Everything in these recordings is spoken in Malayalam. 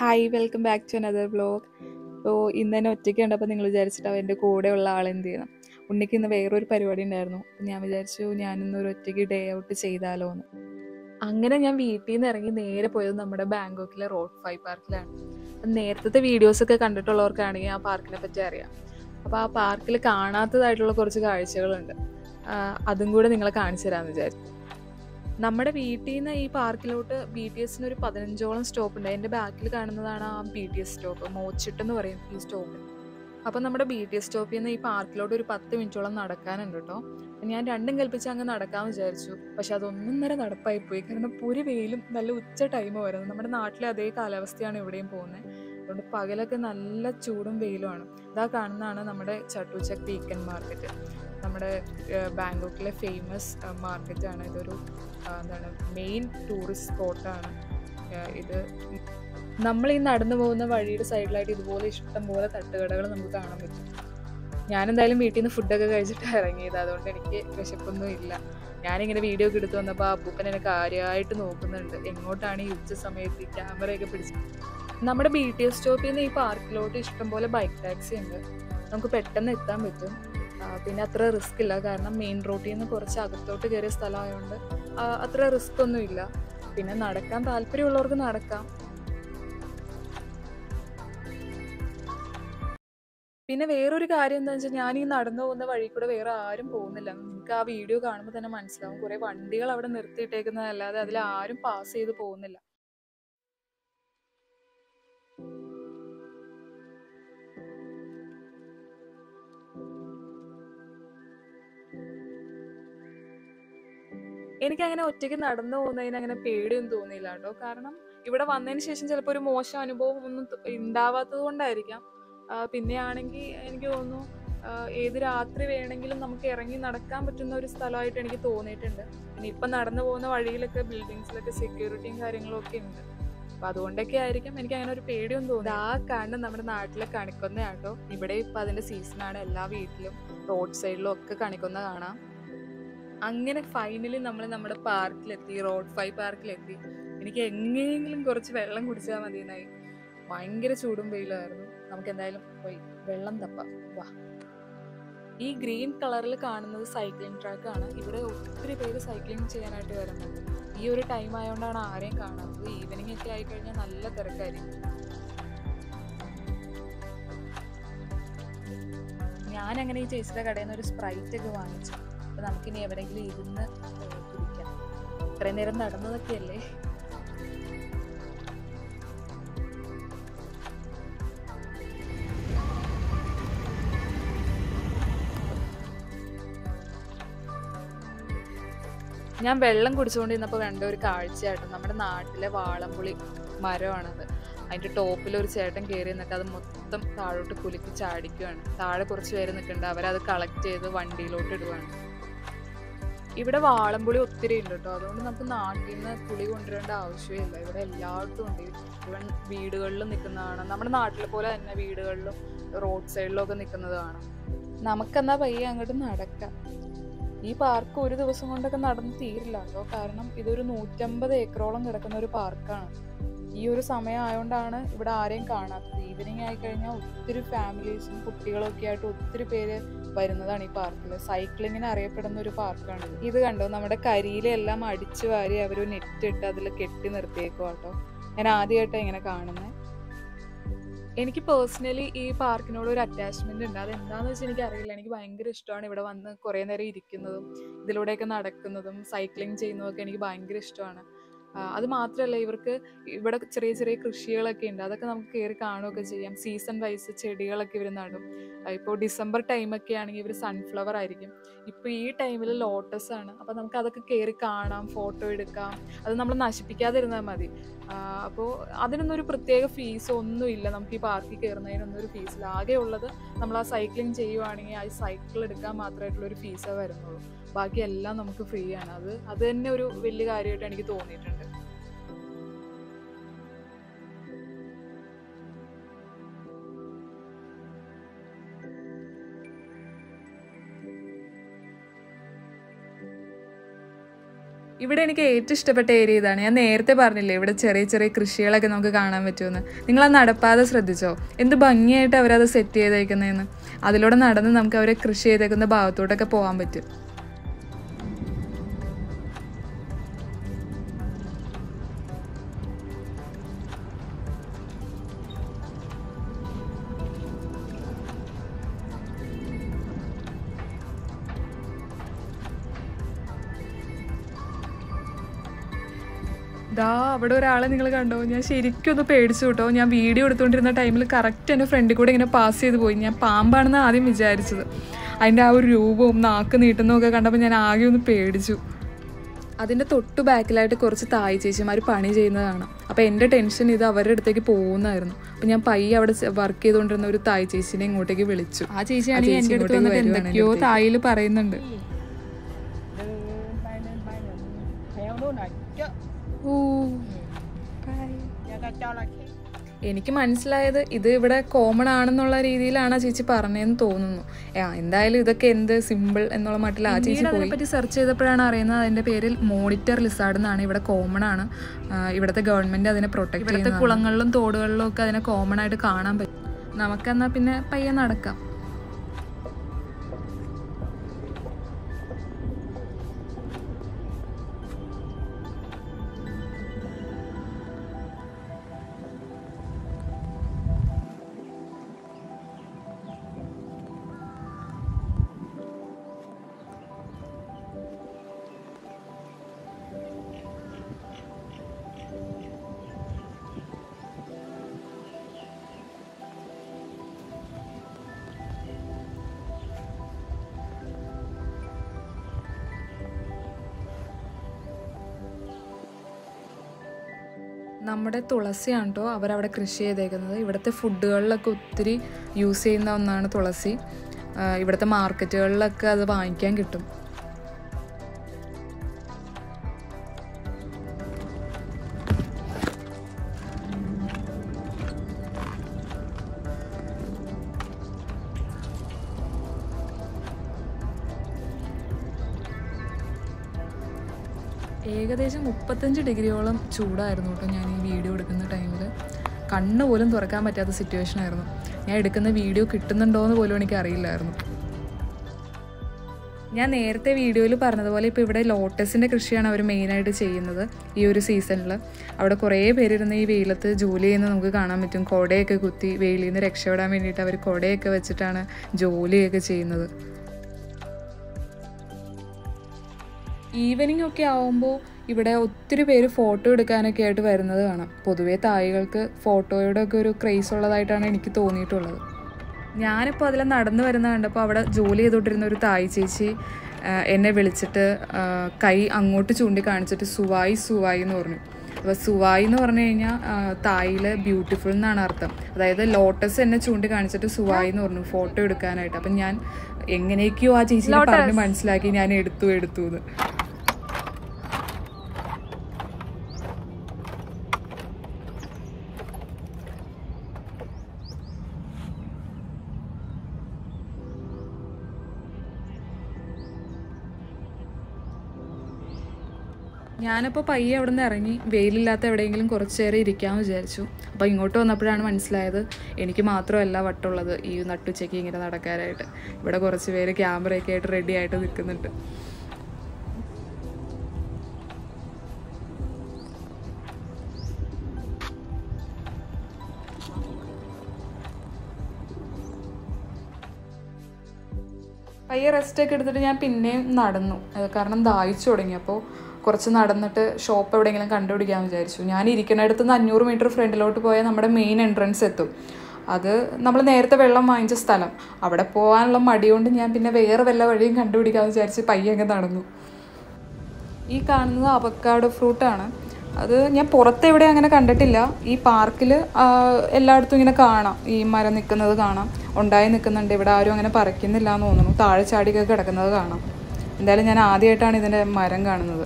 Hi welcome back to another vlog അപ്പോൾ ഇന്ന് തന്നെ ഒറ്റയ്ക്ക് കണ്ടപ്പോൾ നിങ്ങൾ വിചാരിച്ചിട്ടാവും എൻ്റെ കൂടെയുള്ള ആൾ എന്ത് ചെയ്യണം ഉണ്ണിക്ക് ഇന്ന് വേറൊരു പരിപാടി ഉണ്ടായിരുന്നു അപ്പം ഞാൻ വിചാരിച്ചു ഞാനിന്ന് ഒരു ഒറ്റയ്ക്ക് ഡേ ഔട്ട് ചെയ്താലോ എന്ന് അങ്ങനെ ഞാൻ വീട്ടിൽ നിന്ന് ഇറങ്ങി നേരെ പോയത് നമ്മുടെ ബാങ്കോക്കിലെ റോഡ് ഫൈ പാർക്കിലാണ് അപ്പം നേരത്തെ വീഡിയോസൊക്കെ കണ്ടിട്ടുള്ളവർക്കാണെങ്കിൽ ആ പാർക്കിനെ പറ്റി അറിയാം അപ്പോൾ ആ പാർക്കിൽ കാണാത്തതായിട്ടുള്ള കുറച്ച് കാഴ്ചകളുണ്ട് ആ, അതും കൂടെ നിങ്ങളെ കാണിച്ചു തരാമെന്ന് വിചാരിച്ചു നമ്മുടെ വീട്ടിൽ നിന്ന് ഈ പാർക്കിലോട്ട് ബി ടി എസിന് ഒരു പതിനഞ്ചോളം സ്റ്റോപ്പ് ഉണ്ട് എൻ്റെ ബാക്കിൽ കാണുന്നതാണ് ആ ബി ടി എസ് സ്റ്റോപ്പ് മോച്ചിട്ട് എന്ന് പറയും ഈ സ്റ്റോപ്പ് അപ്പം നമ്മുടെ ബി ടി എസ് സ്റ്റോപ്പിൽ നിന്ന് ഈ പാർക്കിലോട്ട് ഒരു പത്ത് മിനിറ്റോളം നടക്കാനുണ്ട് കേട്ടോ അപ്പം ഞാൻ രണ്ടും കൽപ്പിച്ച് അങ്ങ് നടക്കാമെന്ന് വിചാരിച്ചു പക്ഷെ അതൊന്നൊന്നര നടപ്പായി പോയി കാരണം പുരി വെയിലും നല്ല ഉച്ച ടൈം വരുന്നത് നമ്മുടെ നാട്ടിലെ അതേ കാലാവസ്ഥയാണ് ഇവിടെയും പോകുന്നത് അതുകൊണ്ട് പകലൊക്കെ നല്ല ചൂടും വെയിലുമാണ് ഇതാ കാണുന്നതാണ് നമ്മുടെ ചട്ടുചക് വീക്കൻ മാർക്കറ്റ് നമ്മുടെ ഏഹ്, ബാങ്കോക്കിലെ ഫേമസ് മാർക്കറ്റാണ് ഇതൊരു ആ, എന്താണ് മെയിൻ ടൂറിസ്റ്റ് സ്പോട്ടാണ് ഇത് നമ്മൾ ഈ നടന്നു പോകുന്ന വഴിയുടെ സൈഡിലായിട്ട് ഇതുപോലെ ഇഷ്ടം പോലെ തട്ടുകടകൾ നമുക്ക് കാണാൻ പറ്റും ഞാനെന്തായാലും വീട്ടിൽ നിന്ന് ഫുഡൊക്കെ കഴിച്ചിട്ട് ഇറങ്ങിയത് അതുകൊണ്ട് എനിക്ക് വിശപ്പൊന്നും ഇല്ല ഞാനിങ്ങനെ വീഡിയോ ഒക്കെ എടുത്തു വന്നപ്പോൾ ആ അപ്പൂപ്പൻ എന്നെ കാര്യമായിട്ട് നോക്കുന്നുണ്ട് എങ്ങോട്ടാണ് ഈ ഉച്ച സമയത്ത് ഈ ക്യാമറയൊക്കെ പിടിച്ച് നമ്മുടെ ബി ടി എസ് സ്റ്റോപ്പിൽ നിന്ന് ഈ പാർക്കിലോട്ട് ഇഷ്ടംപോലെ ബൈക്ക് ടാക്സി ഉണ്ട് നമുക്ക് പെട്ടെന്ന് എത്താൻ പറ്റും ആ, പിന്നെ അത്ര റിസ്ക് ഇല്ല കാരണം മെയിൻ റോഡിൽ നിന്ന് കുറച്ച് അകത്തോട്ട് കയറിയ സ്ഥലമായതുകൊണ്ട് ആ, അത്ര റിസ്ക് ഒന്നും ഇല്ല പിന്നെ നടക്കാൻ താല്പര്യമുള്ളവർക്ക് നടക്കാം പിന്നെ വേറൊരു കാര്യം എന്താ വെച്ചാൽ ഞാൻ ഈ നടന്നു പോകുന്ന വഴി കൂടെ വേറെ ആരും പോകുന്നില്ല നിങ്ങൾക്ക് ആ വീഡിയോ കാണുമ്പോൾ തന്നെ മനസ്സിലാവും കുറെ വണ്ടികൾ അവിടെ നിർത്തിയിട്ടേക്കുന്നതല്ലാതെ അതിൽ ആരും പാസ് ചെയ്ത് പോകുന്നില്ല എനിക്ക് അങ്ങനെ ഒറ്റയ്ക്ക് നടന്നു പോകുന്നതിന് അങ്ങനെ പേടിയൊന്നും തോന്നിയില്ല കേട്ടോ കാരണം ഇവിടെ വന്നതിന് ശേഷം ചിലപ്പോൾ ഒരു മോശം അനുഭവം ഒന്നും ത- ഉണ്ടാവാത്തത് കൊണ്ടായിരിക്കാം ആ, പിന്നെയാണെങ്കിൽ എനിക്ക് തോന്നുന്നു ആ, ഏത് രാത്രി വേണമെങ്കിലും നമുക്ക് ഇറങ്ങി നടക്കാൻ പറ്റുന്ന ഒരു സ്ഥലമായിട്ട് എനിക്ക് തോന്നിയിട്ടുണ്ട് പിന്നെ ഇപ്പം നടന്നു പോകുന്ന വഴിയിലൊക്കെ ബിൽഡിങ്സിലൊക്കെ സെക്യൂരിറ്റിയും കാര്യങ്ങളും ഒക്കെ ഉണ്ട് അപ്പൊ അതുകൊണ്ടൊക്കെ ആയിരിക്കും എനിക്ക് അങ്ങനെ ഒരു പേടിയൊന്നും തോന്നി ആ കാണുന്ന നമ്മുടെ നാട്ടിലെ കണിക്കൊന്ന ആട്ടോ ഇവിടെ ഇപ്പൊ അതിന്റെ സീസണാണ് എല്ലാ വീട്ടിലും റോഡ് സൈഡിലും ഒക്കെ കണിക്കൊന്ന കാണാം അങ്ങനെ ഫൈനലി നമ്മൾ നമ്മുടെ പാർക്കിലെത്തി റോഡ് ഫൈ പാർക്കിലെത്തി എനിക്ക് എങ്ങനെയെങ്കിലും കുറച്ച് വെള്ളം കുടിച്ചാൽ മതിയെന്നായി ഭയങ്കര ചൂടും വെയിലായിരുന്നു നമുക്ക് എന്തായാലും പോയി വെള്ളം തപ്പാം വാ ഈ ഗ്രീൻ കളറിൽ കാണുന്നത് സൈക്ലിംഗ് ട്രാക്ക് ആണ് ഇവിടെ ഒത്തിരി പേര് സൈക്ലിംഗ് ചെയ്യാനായിട്ട് വരുന്നുണ്ട് ഈ ഒരു ടൈം ആയതുകൊണ്ടാണ് ആരെയും കാണാത്തത് ഈവനിങ് ഒക്കെ ആയിക്കഴിഞ്ഞാൽ നല്ല തിരക്കായിരിക്കും ഞാൻ അങ്ങനെ ഈ ചേച്ചിയുടെ കടയിൽ നിന്ന് ഒരു സ്പ്രൈറ്റ് ഒക്കെ വാങ്ങിച്ചു അപ്പൊ നമുക്കിനി എവിടെയെങ്കിലും ഇരുന്ന് ഏഹ് കുടിക്കാം ഇത്രയും നേരം നടന്നതൊക്കെ അല്ലേ ഞാൻ വെള്ളം കുടിച്ചുകൊണ്ടിരുന്നപ്പോൾ കണ്ട ഒരു കാഴ്ചയായിട്ട് നമ്മുടെ നാട്ടിലെ വാളംപുളി മരമാണത് അതിന്റെ ടോപ്പിൽ ഒരു ചേട്ടൻ കയറി നിന്നിട്ട് അത് മൊത്തം താഴോട്ട് കുലുക്കി ചാടിക്കുകയാണ് താഴെ കുറച്ച് പേര് നിൽക്കുന്നുണ്ട് അവരത് കളക്ട് ചെയ്ത് വണ്ടിയിലോട്ട് ഇടുവാണ് ഇവിടെ വാളംപുളി ഒത്തിരി ഉണ്ട് കേട്ടോ അതുകൊണ്ട് നമുക്ക് നാട്ടിൽ നിന്ന് പുളി കൊണ്ടുവരേണ്ട ആവശ്യമില്ല ഇവിടെ എല്ലായിടത്തും ഉണ്ട് ഇവൻ വീടുകളിലും നിൽക്കുന്നതാണ് നമ്മുടെ നാട്ടിലെ പോലെ തന്നെ വീടുകളിലും റോഡ് സൈഡിലും ഒക്കെ നിൽക്കുന്നത് കാണാം നമുക്കെന്നാ പയ്യെ അങ്ങോട്ട് നടക്കാം ഈ പാർക്ക് ഒരു ദിവസം കൊണ്ടൊക്കെ നടന്ന് തീരില്ല കേട്ടോ കാരണം ഇതൊരു നൂറ്റമ്പത് ഏക്കറോളം കിടക്കുന്ന ഒരു പാർക്കാണ് ഈ ഒരു സമയം ആയതുകൊണ്ടാണ് ഇവിടെ ആരെയും കാണാത്തത് ഈവനിങ് ആയി കഴിഞ്ഞാൽ ഒത്തിരി ഫാമിലീസും കുട്ടികളും ഒക്കെ ആയിട്ട് ഒത്തിരി പേര് വരുന്നതാണ് ഈ പാർക്കിൽ സൈക്ലിങ്ങിന് അറിയപ്പെടുന്ന ഒരു പാർക്കാണ് ഇത്. ഇത് കണ്ടോ നമ്മുടെ കരിയിലെല്ലാം അടിച്ചു വാരി അവർ നെറ്റ് ഇട്ട് അതിൽ കെട്ടി നിർത്തിയേക്കും കേട്ടോ ഞാൻ ആദ്യമായിട്ടാണ് ഇങ്ങനെ കാണുന്നത് എനിക്ക് പേഴ്സണലി ഈ പാർക്കിനോട് ഒരു അറ്റാച്ച്മെന്റ് ഉണ്ട് അത് എന്താണെന്ന് വെച്ചാൽ എനിക്ക് അറിയില്ല എനിക്ക് ഭയങ്കര ഇഷ്ടമാണ് ഇവിടെ വന്ന് കുറേ നേരം ഇരിക്കുന്നതും ഇതിലൂടെയൊക്കെ നടക്കുന്നതും സൈക്ലിംഗ് ചെയ്യുന്നതൊക്കെ എനിക്ക് ഭയങ്കര ഇഷ്ടമാണ് ആ, അത് മാത്രമല്ല ഇവർക്ക് ഇവിടെ ചെറിയ ചെറിയ കൃഷികളൊക്കെ ഉണ്ട് അതൊക്കെ നമുക്ക് കയറി കാണുകയൊക്കെ ചെയ്യാം സീസൺ വൈസ് ചെടികളൊക്കെ ഇവർ നടും ഇപ്പോൾ ഡിസംബർ ടൈമൊക്കെ ആണെങ്കിൽ ഇവർ സൺഫ്ലവർ ആയിരിക്കും ഇപ്പോൾ ഈ ടൈമിൽ ലോട്ടസ് ആണ് അപ്പോൾ നമുക്ക് അതൊക്കെ കയറി കാണാം ഫോട്ടോ എടുക്കാം അത് നമ്മൾ നശിപ്പിക്കാതിരുന്നാൽ മതി അപ്പോൾ അതിനൊന്നും ഒരു പ്രത്യേക ഫീസ് ഒന്നുമില്ല നമുക്ക് ഈ പാർക്കിൽ കയറുന്നതിനൊന്നും ഒരു ഫീസില്ല ആകെ ഉള്ളത് നമ്മൾ ആ സൈക്ലിംഗ് ചെയ്യുവാണെങ്കിൽ ആ സൈക്കിൾ എടുക്കാൻ മാത്രമായിട്ടുള്ള ഒരു ഫീസേ വരുന്നുള്ളൂ ബാക്കി എല്ലാം നമുക്ക് ഫ്രീ ആണ് അത് അത് തന്നെ ഒരു വലിയ കാര്യമായിട്ട് എനിക്ക് തോന്നിയിട്ടുണ്ട് ഇവിടെ എനിക്ക് ഏറ്റവും ഇഷ്ടപ്പെട്ട ഏരിയ ഇതാണ് ഞാൻ നേരത്തെ പറഞ്ഞില്ലേ ഇവിടെ ചെറിയ ചെറിയ കൃഷികളൊക്കെ നമുക്ക് കാണാൻ പറ്റുമെന്ന് നിങ്ങൾ ആ നടപ്പാതെ ശ്രദ്ധിച്ചോ എന്ത് ഭംഗിയായിട്ട് അവരത് സെറ്റ് ചെയ്തേക്കുന്നതെന്ന് അതിലൂടെ നടന്ന് നമുക്ക് അവരെ കൃഷി ചെയ്തേക്കുന്ന ഭാഗത്തോട്ടൊക്കെ പോകാൻ പറ്റും ദാ അവിടെ ഒരാളെ നിങ്ങൾ കണ്ടോ ഞാൻ ശരിക്കും ഒന്ന് പേടിച്ചു കേട്ടോ ഞാൻ വീഡിയോ എടുത്തുകൊണ്ടിരുന്ന ടൈമിൽ കറക്റ്റ് എൻ്റെ ഫ്രണ്ടിൽ കൂടെ ഇങ്ങനെ പാസ് ചെയ്ത് പോയി ഞാൻ പാമ്പാണെന്ന് ആദ്യം വിചാരിച്ചത് അതിൻ്റെ ആ ഒരു രൂപവും നാക്ക് നീട്ടുന്നതൊക്കെ കണ്ടപ്പോൾ ഞാൻ ആകെ ഒന്ന് പേടിച്ചു അതിൻ്റെ തൊട്ട് ബാക്കിലായിട്ട് കുറച്ച് തായ് ചേച്ചിമാർ പണി ചെയ്യുന്നതാണ് അപ്പോൾ എൻ്റെ ടെൻഷൻ ഇത് അവരുടെ അടുത്തേക്ക് പോകുന്നതായിരുന്നു അപ്പോൾ ഞാൻ പയ്യെ അവിടെ വർക്ക് ചെയ്തുകൊണ്ടിരുന്ന ഒരു തായ് ചേച്ചിനെ ഇങ്ങോട്ടേക്ക് വിളിച്ചു ആ ചേച്ചിയാണെങ്കിൽ എൻ്റെ അടുത്ത് വന്നിട്ട് എന്തൊക്കെയോ തായിൽ പറയുന്നുണ്ട് theo nó này chứ ഓ nhà ta cho là khi എനിക്ക് മനസ്സിലായത് ഇത് ഇവിടെ കോമൺ ആണെന്നുള്ള രീതിയിലാണ് ആ ചേച്ചി പറഞ്ഞതെന്ന് തോന്നുന്നു ആ എന്തായാലും ഇതൊക്കെ എന്ത് സിമ്പിൾ എന്നുള്ള മട്ടിൽ ആ ചേച്ചി പോയി പറ്റി സെർച്ച് ചെയ്തപ്പോഴാണ് അറിയുന്നത് അതിന്റെ പേരിൽ മോണിറ്റർ ലിസാർഡ് എന്നാണ് ഇവിടെ കോമൺ ആണ് ആ, ഇവിടുത്തെ ഗവൺമെന്റ് അതിനെ പ്രൊട്ടക്ട് ഇവിടുത്തെ കുളങ്ങളിലും തോടുകളിലും ഒക്കെ അതിനെ കോമൺ ആയിട്ട് കാണാൻ പറ്റും നമുക്കെന്നാ പിന്നെ പയ്യെ നടക്കാം നമ്മുടെ തുളസിയാണ് കേട്ടോ അവരവിടെ കൃഷി ചെയ്തേക്കുന്നത് ഇവിടുത്തെ ഫുഡുകളിലൊക്കെ ഒത്തിരി യൂസ് ചെയ്യുന്ന ഒന്നാണ് തുളസി ആ, ഇവിടുത്തെ മാർക്കറ്റുകളിലൊക്കെ അത് വാങ്ങിക്കാൻ കിട്ടും ഏകദേശം മുപ്പത്തഞ്ച് ഡിഗ്രിയോളം ചൂടായിരുന്നു കേട്ടോ ഞാൻ ഈ വീഡിയോ എടുക്കുന്ന ടൈമിൽ കണ്ണ് പോലും തുറക്കാൻ പറ്റാത്ത സിറ്റുവേഷൻ ആയിരുന്നു ഞാൻ എടുക്കുന്ന വീഡിയോ കിട്ടുന്നുണ്ടോ എന്ന് പോലും എനിക്ക് അറിയില്ലായിരുന്നു ഞാൻ നേരത്തെ വീഡിയോയിൽ പറഞ്ഞതുപോലെ ഇപ്പോൾ ഇവിടെ ലോട്ടസിൻ്റെ കൃഷിയാണ് അവർ മെയിനായിട്ട് ചെയ്യുന്നത് ഈ ഒരു സീസണിൽ അവിടെ കുറേ പേരിരുന്ന് ഈ വെയിലത്ത് ജോലി ചെയ്യുന്നത് നമുക്ക് കാണാൻ പറ്റും കുടയൊക്കെ കുത്തി വെയിലിൽ നിന്ന് രക്ഷപ്പെടാൻ വേണ്ടിയിട്ട് അവർ കുടയൊക്കെ വെച്ചിട്ടാണ് ജോലിയൊക്കെ ചെയ്യുന്നത് ഈവനിങ് ഒക്കെ ആവുമ്പോൾ ഇവിടെ ഒത്തിരി പേര് ഫോട്ടോ എടുക്കാനൊക്കെ ആയിട്ട് വരുന്നത് കാണാം പൊതുവേ തായികൾക്ക് ഫോട്ടോയുടെ ഒക്കെ ഒരു ക്രേസ് ഉള്ളതായിട്ടാണ് എനിക്ക് തോന്നിയിട്ടുള്ളത് ഞാനിപ്പോൾ അതിൽ നടന്നു വരുന്ന കണ്ടപ്പോൾ അവിടെ ജോലി ചെയ്തുകൊണ്ടിരുന്ന ഒരു തായ് ചേച്ചി ആ, എന്നെ വിളിച്ചിട്ട് ആ, കൈ അങ്ങോട്ട് ചൂണ്ടി കാണിച്ചിട്ട് സുവായി സുവായി എന്ന് പറഞ്ഞു അപ്പോൾ സുവായി എന്ന് പറഞ്ഞു കഴിഞ്ഞാൽ തായിൽ ബ്യൂട്ടിഫുൾ എന്നാണ് അർത്ഥം അതായത് ലോട്ടസ് എന്നെ ചൂണ്ടി കാണിച്ചിട്ട് സുവായി എന്ന് പറഞ്ഞു ഫോട്ടോ എടുക്കാനായിട്ട് അപ്പം ഞാൻ എങ്ങനെയൊക്കെയോ ആ ചേച്ചി പറഞ്ഞ് മനസ്സിലാക്കി ഞാൻ എടുത്തു എടുത്തു എന്ന് ഞാനപ്പോൾ പയ്യെ അവിടെ നിന്ന് ഇറങ്ങി വെയിലില്ലാത്ത എവിടെയെങ്കിലും കുറച്ച് നേരം ഇരിക്കാമെന്ന് വിചാരിച്ചു അപ്പോൾ ഇങ്ങോട്ട് വന്നപ്പോഴാണ് മനസ്സിലായത് എനിക്ക് മാത്രമല്ല വട്ടുള്ളത് ഈ നട്ടുച്ചയ്ക്ക് ഇങ്ങനെ നടക്കാനായിട്ട് ഇവിടെ കുറച്ച് പേര് ക്യാമറയൊക്കെ ആയിട്ട് റെഡി ആയിട്ട് നിൽക്കുന്നുണ്ട് പയ്യെ റെസ്റ്റ് ഒക്കെ എടുത്തിട്ട് ഞാൻ പിന്നെയും നടന്നു അത് കാരണം ദാഹിച്ചു തുടങ്ങി അപ്പോൾ കുറച്ച് നടന്നിട്ട് ഷോപ്പ് എവിടെയെങ്കിലും കണ്ടുപിടിക്കാമെന്ന് വിചാരിച്ചു ഞാൻ ഇരിക്കുന്നിടത്ത് നിന്ന് അഞ്ഞൂറ് മീറ്റർ ഫ്രണ്ടിലോട്ട് പോയാൽ നമ്മുടെ മെയിൻ എൻട്രൻസ് എത്തും അത് നമ്മൾ നേരത്തെ വെള്ളം വാങ്ങിച്ച സ്ഥലം അവിടെ പോകാനുള്ള മടി കൊണ്ട് ഞാൻ പിന്നെ വേറെ വല്ല വഴിയും കണ്ടുപിടിക്കാമെന്ന് വിചാരിച്ച് പയ്യെ അങ്ങ് നടന്നു ഈ കാണുന്നത് അവക്കാഡോ ഫ്രൂട്ടാണ് അത് ഞാൻ പുറത്തെവിടെ അങ്ങനെ കണ്ടിട്ടില്ല ഈ പാർക്കിൽ എല്ലായിടത്തും ഇങ്ങനെ കാണാം ഈ മരം നിൽക്കുന്നത് കാണാം ഉണ്ടായി നിൽക്കുന്നുണ്ട് ഇവിടെ ആരും അങ്ങനെ പറിക്കുന്നില്ല എന്ന് തോന്നുന്നു താഴെ ചാടിയൊക്കെ കിടക്കുന്നത് കാണാം എന്തായാലും ഞാൻ ആദ്യമായിട്ടാണ് ഇതിൻ്റെ മരം കാണുന്നത്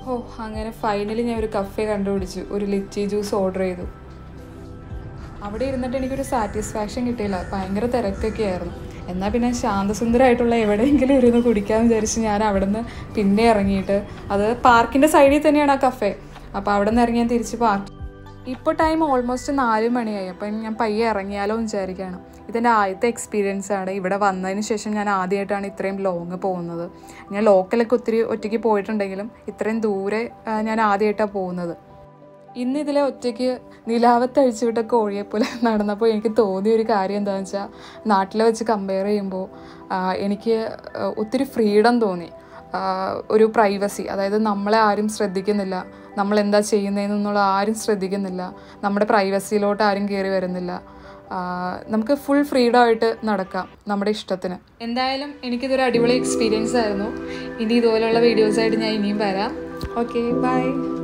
ഓ അങ്ങനെ ഫൈനലി ഞാൻ ഒരു കഫേ കണ്ടുപിടിച്ചു ഒരു ലിച്ചി ജ്യൂസ് ഓർഡർ ചെയ്തു അവിടെ ഇരുന്നിട്ട് എനിക്കൊരു സാറ്റിസ്ഫാക്ഷൻ കിട്ടിയില്ല ഭയങ്കര തിരക്കൊക്കെ ആയിരുന്നു എന്നാൽ പിന്നെ ശാന്തസുന്ദരമായിട്ടുള്ള എവിടെയെങ്കിലും ഇരുന്ന് കുടിക്കാമെന്ന് വിചാരിച്ച് ഞാൻ അവിടെ നിന്ന് പിന്നെ ഇറങ്ങിയിട്ട് അത് പാർക്കിൻ്റെ സൈഡിൽ തന്നെയാണ് ആ കഫേ അപ്പോൾ അവിടെ നിന്ന് ഇറങ്ങി ഞാൻ തിരിച്ച് പാർക്ക് ഇപ്പോൾ ടൈം ഓൾമോസ്റ്റ് നാല് മണിയായി അപ്പം ഞാൻ പയ്യെ ഇറങ്ങിയാലോ എന്ന് വിചാരിക്കുകയാണ് ഇതെൻ്റെ ആദ്യത്തെ എക്സ്പീരിയൻസ് ആണ് ഇവിടെ വന്നതിന് ശേഷം ഞാൻ ആദ്യമായിട്ടാണ് ഇത്രയും ലോങ് പോകുന്നത് ഞാൻ ലോക്കലൊക്കെ ഒത്തിരി ഒറ്റയ്ക്ക് പോയിട്ടുണ്ടെങ്കിലും ഇത്രയും ദൂരെ ആ, ഞാൻ ആദ്യമായിട്ടാണ് പോകുന്നത് ഇന്ന് ഇതിലെ ഒറ്റയ്ക്ക് നിലാവത്തഴിച്ചു വിട്ട കോഴിയെപ്പോലെ നടന്നപ്പോൾ എനിക്ക് തോന്നിയ ഒരു കാര്യം എന്താണെന്ന് വെച്ചാൽ നാട്ടിലെ വെച്ച് കമ്പയർ ചെയ്യുമ്പോൾ ആ, എനിക്ക് ആ, ഒത്തിരി ഫ്രീഡം തോന്നി ആ, ഒരു പ്രൈവസി അതായത് നമ്മളെ ആരും ശ്രദ്ധിക്കുന്നില്ല നമ്മൾ എന്താ ചെയ്യുന്നതെന്നുള്ള ആരും ശ്രദ്ധിക്കുന്നില്ല നമ്മുടെ പ്രൈവസിയിലോട്ട് ആരും കയറി വരുന്നില്ല ആ, നമുക്ക് ഫുൾ ഫ്രീഡം ആയിട്ട് നടക്കാം നമ്മുടെ ഇഷ്ടത്തിന് എന്തായാലും എനിക്കിതൊരു അടിപൊളി എക്സ്പീരിയൻസ് ആയിരുന്നു ഇനി ഇതുപോലെയുള്ള വീഡിയോസായിട്ട് ഞാൻ ഇനിയും വരാം ഓക്കെ ബൈ